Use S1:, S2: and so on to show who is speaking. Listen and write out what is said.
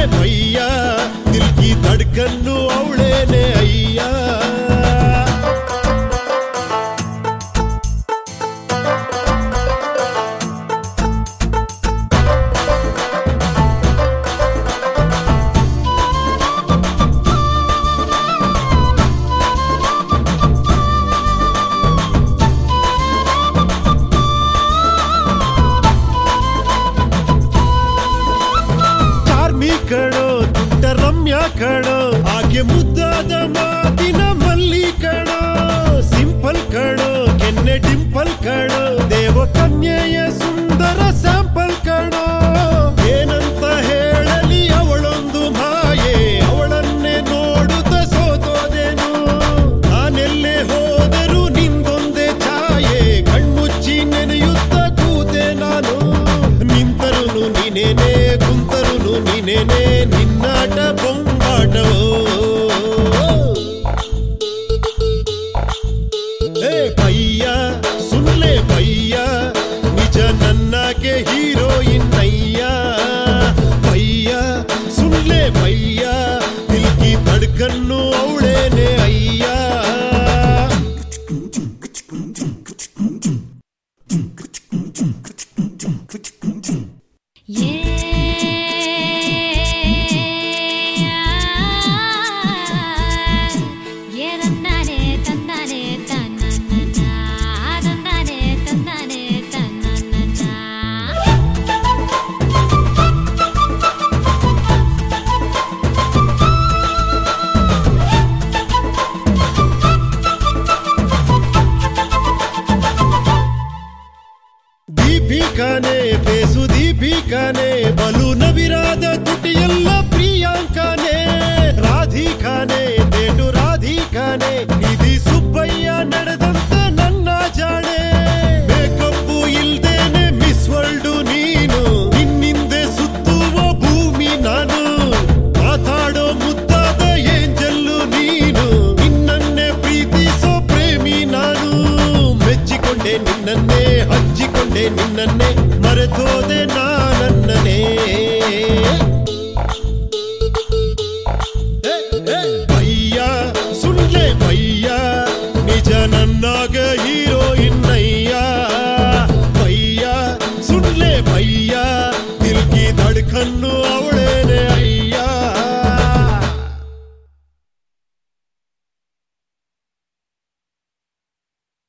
S1: ಭಯ್ಯ ದಿಲ್ಕಿ ಧಡ್ಕನ್ನು ಅವಳೇನೆ ಅಯ್ಯ ಚಾರ್ಮಿ ಕಣೋ ತುಂಟ ರಮ್ಯ ಕಣೋ ಆಕೆ ಮುದ್ದಾದ ಮಾತಿನ ಮಲ್ಲಿ ಕಣೋ ಸಿಂಪಲ್ ಕಣೋ ಕೆನ್ನೆ ಡಿಂಪಲ್ ಕಣೋ ದೇವ ಕನ್ಯೆಯ ಸುಂದರ ಸ್ಯಾಂಪಲ್ ಕಣೋ ಏನಂತ ಹೇಳಲಿ ಅವಳೊಂದು ಮಾಯೆ ಅವಳನ್ನೇ ನೋಡುತ್ತ ಸೋತೋದೆನು ನಾನೆಲ್ಲೇ ಹೋದರೂ ನಿಂದೊಂದೇ ಛಾಯೆ ಕಣ್ಮುಚ್ಚಿ ನೆನೆಯುತ್ತ ಕೂತೆ ನಾನು ನಿಂತರುನು ನೀನೇನೆ ಕುಂತರುನು ನೀನೇನೆ ನಿನ್ನಾಟ ಬೊಂಬಾಟವೋ ಏ ಭಯ್ಯ ಸುಳ್ಳೆ ಭಯ್ಯ ನಿಜ ನನ್ನಕ್ಕೆ ಹೀರೋಯಿನ್ ಅಯ್ಯ ಭಯ್ಯ ಸುಳ್ಳೆ ಭಯ್ಯ ದಿಲ್ಕಿ ತಡ್ಕನ್ನು ಅವಳೇನೆ ಅಯ್ಯ
S2: ಏ ತಂದಾನೆ ತಂದಾನೆ ತನ್ನ ತಂದಾನೆ ತಂದಾನೆ ತನ್ನ
S1: ದೀಪಿಕಾನೆ ಬೇಸು ದೀಪಿಕಾನೆ ಬಲು ನವಿರಾದ ತುಟಿಯೆಲ್ಲ ಪ್ರಿಯಾಂಕಾನೆ ರಾಧಿಕಾನೆ ದೇಟು ರಾಧಿಕಾನೆ ನಿಧಿ ಸುಬ್ಬಯ್ಯ ನಡೆದಂತ ನನ್ನ ಜಾಣೆ ಮೇಕಪ್ಪು ಇಲ್ದೇನೆ ಮಿಸ್ ವರ್ಲ್ಡು ನೀನು ನಿನ್ನಿಂದೆ ಸುತ್ತುವ ಭೂಮಿ ನಾನು ಮಾತಾಡೋ ಮುದ್ದಾದ ಏಂಜಲ್ಲು ನೀನು ನಿನ್ನನ್ನೇ ಪ್ರೀತಿಸೋ ಪ್ರೇಮಿ ನಾನು ಮೆಚ್ಚಿಕೊಂಡೆ ನಿನ್ನನ್ನೇ ಹಂಚಿಕೊಂಡೆ ನಿನ್ನನ್ನೇ ಮರೆತೋದೆ ನಾನನ್ನೇ